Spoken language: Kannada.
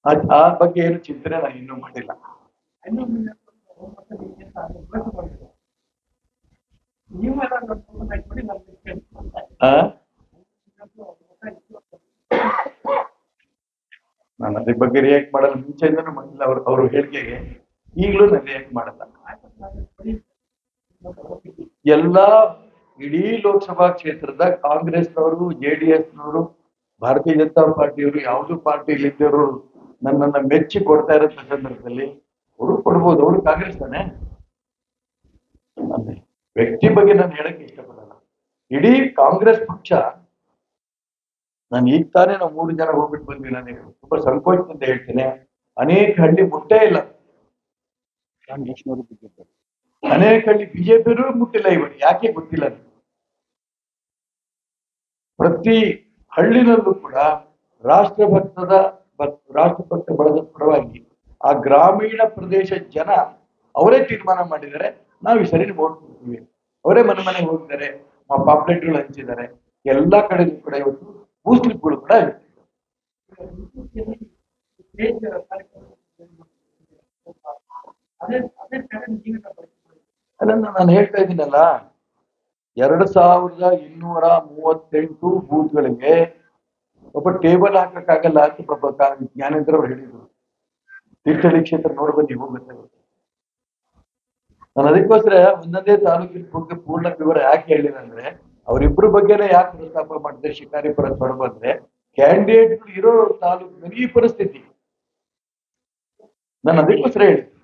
ಅದ್- ಆ ಬಗ್ಗೆ ಏನು ಚಿಂತನೆ ನಾನು ಇನ್ನೂ ಮಾಡಿಲ್ಲ ಆ? ನಾನು ಅದ್ರ ಬಗ್ಗೆ ರಿಯಾಕ್ಟ್ ಮಾಡಲ್ಲ ಮುಂಚೆಯಿಂದನೂ ಮಾಡಿಲ್ಲ ಅವ್ರ ಅವ್ರ ಹೇಳಿಕೆಗೆ ಈಗಲೂ ನಾನು ರಿಯಾಕ್ಟ್ ಮಾಡಲ್ಲ ಎಲ್ಲಾ ಇಡೀ ಲೋಕಸಭಾ ಕ್ಷೇತ್ರದ ಕಾಂಗ್ರೆಸ್ನವರು ಜೆಡಿಎಸ್ನವರು ಭಾರತೀಯ ಜನತಾ ಪಾರ್ಟಿಯವರು ಯಾವ್ದು ಪಾರ್ಟಿ ಇಲ್ಲಿದ್ದವರು ನನ್ನನ್ನ ಮೆಚ್ಚಿ ಕೊಡ್ತಾ ಇರೋ ಸಂದರ್ಭದಲ್ಲಿ ಅವರು ಕೊಡ್ಬೋದು ಅವರು ಕಾಂಗ್ರೆಸ್ ತಾನೆ ನನ್ನ ವ್ಯಕ್ತಿ ಬಗ್ಗೆ ನಾನು ಹೇಳಕ್ ಇಷ್ಟಪಡಲ್ಲ ಇಡೀ ಕಾಂಗ್ರೆಸ್ ಪಕ್ಷ ನಾನು ಈಗ ತಾನೇ ನಾವು ಮೂರು ಜನ ಹೋಗ್ಬಿಟ್ಟು ಬಂದ್ವಿ ನನಗೆ ತುಂಬಾ ಸಂಕೋಚದಿಂದ ಹೇಳ್ತೇನೆ ಅನೇಕ ಹಳ್ಳಿ ಮುಟ್ಟೇ ಇಲ್ಲ ಅನೇಕ ಹಳ್ಳಿ ಬಿಜೆಪಿಯವರು ಮುಟ್ಟಿಲ್ಲ ಇವತ್ತು ಯಾಕೆ ಗೊತ್ತಿಲ್ಲ ನನಗೆ. ಪ್ರತಿ ಹಳ್ಳಿನಲ್ಲೂ ಕೂಡ ರಾಷ್ಟ್ರಭಕ್ತದ ಭಕ್- ರಾಷ್ಟ್ರಭಕ್ತ ಬಳದ ಪರವಾಗಿ ಆ ಗ್ರಾಮೀಣ ಪ್ರದೇಶ ಜನ ಅವರೇ ತೀರ್ಮಾನ ಮಾಡಿದ್ದಾರೆ ನಾವು ಈ ಸರಿ ವೋಟ್ ಕೊಡ್ತೀವಿ ಅವರೇ ಮನೆ ಮನೆಗೆ ಹೋಗಿದ್ದಾರೆ ಪಾಂಪ್ಲೆಟ್ಗಳು ಹಂಚಿದ್ದಾರೆ ಎಲ್ಲಾ ಕಡೆಗೂ ಕೂಡ ಇವತ್ತು ಬೂಸ್ಲಿಪ್ಗಳು ಕೂಡ ಇವೆ. ಅದನ್ನ ನಾನು ಹೇಳ್ತಾ ಇದ್ದೀನಲ್ಲ ಎರಡು ಸಾವಿರದ ಇನ್ನೂರ ಮೂವತ್ತೆಂಟು ಬೂತ್ಗಳಿಗೆ ಒಬ್ಬ ಟೇಬಲ್ ಹಾಕಕ್ಕಾಗಲ್ಲ ಅಂತ ಪಾಪ ಕಾ- ಜ್ಞಾನೇಂದ್ರ ಅವ್ರು ಹೇಳಿದ್ರು ತೀರ್ಥಹಳ್ಳಿ ಕ್ಷೇತ್ರ ನೋಡಿ ಬನ್ನಿ ಹೋಗುತ್ತೆ ನಾನು ಅದಕ್ಕೋಸ್ಕರ ಒಂದೊಂದೇ ತಾಲೂಕಿನ ಬಗ್ಗೆ ಪೂರ್ಣ ವಿವರ ಯಾಕೆ ಹೇಳಿಲ್ಲ ಅಂದ್ರೆ ಅವರಿಬ್ರು ಬಗ್ಗೆನೇ ಯಾಕೆ ಪ್ರಸ್ತಾಪ ಮಾಡಿದೆ ಶಿಕಾರಿಪುರ ಸೊರಬ ಅಂದ್ರೆ ಕ್ಯಾಂಡಿಡೇಟ್ಗಳು ಇರೋ ತಾಲೂಕಿನಲ್ಲಿ ಈ ಪರಿಸ್ಥಿತಿ ನಾನು ಅದಕ್ಕೋಸ್ಕರ ಹೇಳಿದ್ದೆ